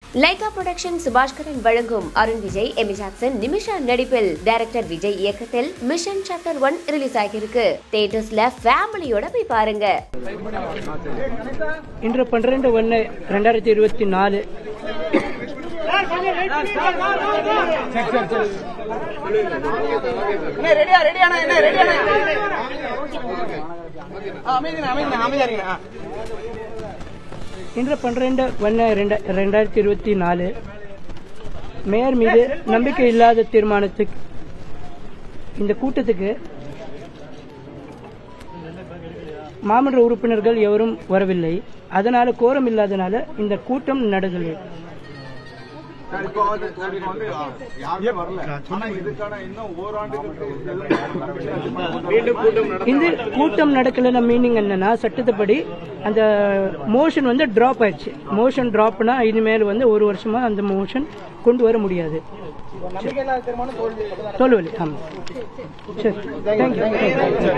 Lyca production Subaskaran வழங்கும் Arun Vijay Amy Jackson Nimisha நடிப்பில் director Vijay இயக்கத்தில் மிஷன் சாப்டர் ஒன் ரிலீஸ் ஆகியிருக்கு தியேட்டர்ஸ்ல ஃபேமிலியோட போய் பாருங்க இன்று பன்னிரெண்டு ஒன்று ரெண்டாயிரத்தி இருபத்தி நாலு என்ன ரெடியா ரெடியாண்ணா என்ன ரெடியாண்ணா அமைதிண்ணா அமைதிண்ணா அமைதியா இருங்க ஆ. இன்று பன்னிரெண்டு ஒன்று ரெண்ட ரெண்டாயிரத்தி இருபத்தி நாலு மேயர் மீது நம்பிக்கை இல்லாத தீர்மானத்துக்கு இந்த கூட்டத்துக்கு மாமன்ற உறுப்பினர்கள் எவரும் வரவில்லை அதனால கோரம் இல்லாதனால இந்த கூட்டம் நடக்கவில்லை சார், இப்போ வந்து சார், இப்போ வந்து யாருமே வரல ஆனா இதுக்கான இன்னும் ஓராண்டுக்கு இந்த கூட்டம் நடக்கலன்னா மீனிங் என்னன்னா சட்டத்துப்படி அந்த மோஷன் வந்து டிராப் ஆயிடுச்சு மோஷன் டிராப்னா இனிமேல் வந்து ஒரு வருஷமா அந்த மோஷன் கொண்டு வர முடியாது நம்பிக்கையில்லாத தீர்மானம் தோல்வி அப்படிதானே? தோல்வலி ஆமாம் சரி தேங்க்யூ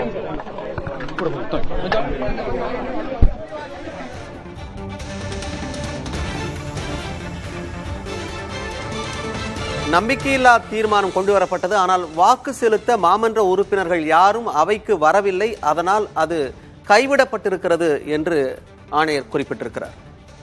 நம்பிக்கையில்லா தீர்மானம் கொண்டு வரப்பட்டது ஆனால் வாக்கு செலுத்த மாமன்ற உறுப்பினர்கள் யாரும் அவைக்கு வரவில்லை அதனால் அது கைவிடப்பட்டிருக்கிறது என்று ஆணையர் குறிப்பிட்டிருக்கிறார்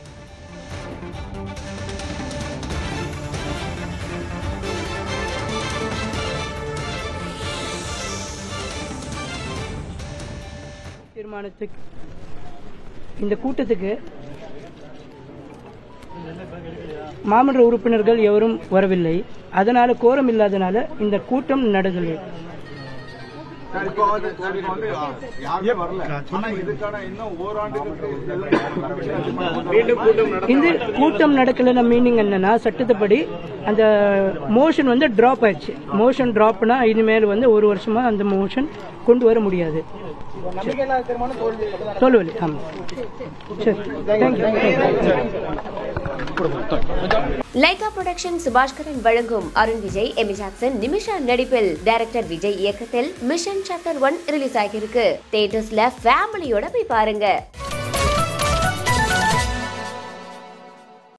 தீர்மானத்துக்கு இந்த கூட்டத்துக்கு மாமன்ற உறுப்பினர்கள் எவரும் வரவில்லை அதனால கோரம் இல்லாதனால இந்த கூட்டம் நடக்கவில்லை சார், இப்போ வந்து சார், இப்போ வந்து யாருமே வரல ஆனா இதுக்கான இன்னும் ஓராண்டுக்கு இந்த கூட்டம் நடக்கலன்னா மீனிங் என்னன்னா சட்டத்துப்படி அந்த மோஷன் வந்து டிராப் ஆயிடுச்சு மோஷன் டிராப்னா இனிமேல் வந்து ஒரு வருஷமா அந்த மோஷன் கொண்டு வர முடியாது நம்பிக்கையில்லாத தீர்மானம் தோல்வி அப்படிதானே? தோல்வலி ஆமாம் சரி தேங்க்யூ லைகா புரொடக்ஷன் சுபாஷ்கரன் வழங்கும் அருண் விஜய் எமி ஜாக்சன் நிமிஷா நடிப்பில் டைரக்டர் விஜய் இயக்கத்தில் மிஷன் சாப்டர் ஒன் ரிலீஸ் ஆகியிருக்கு தியேட்டர்ஸ்ல ஃபேமிலியோட போய் பாருங்க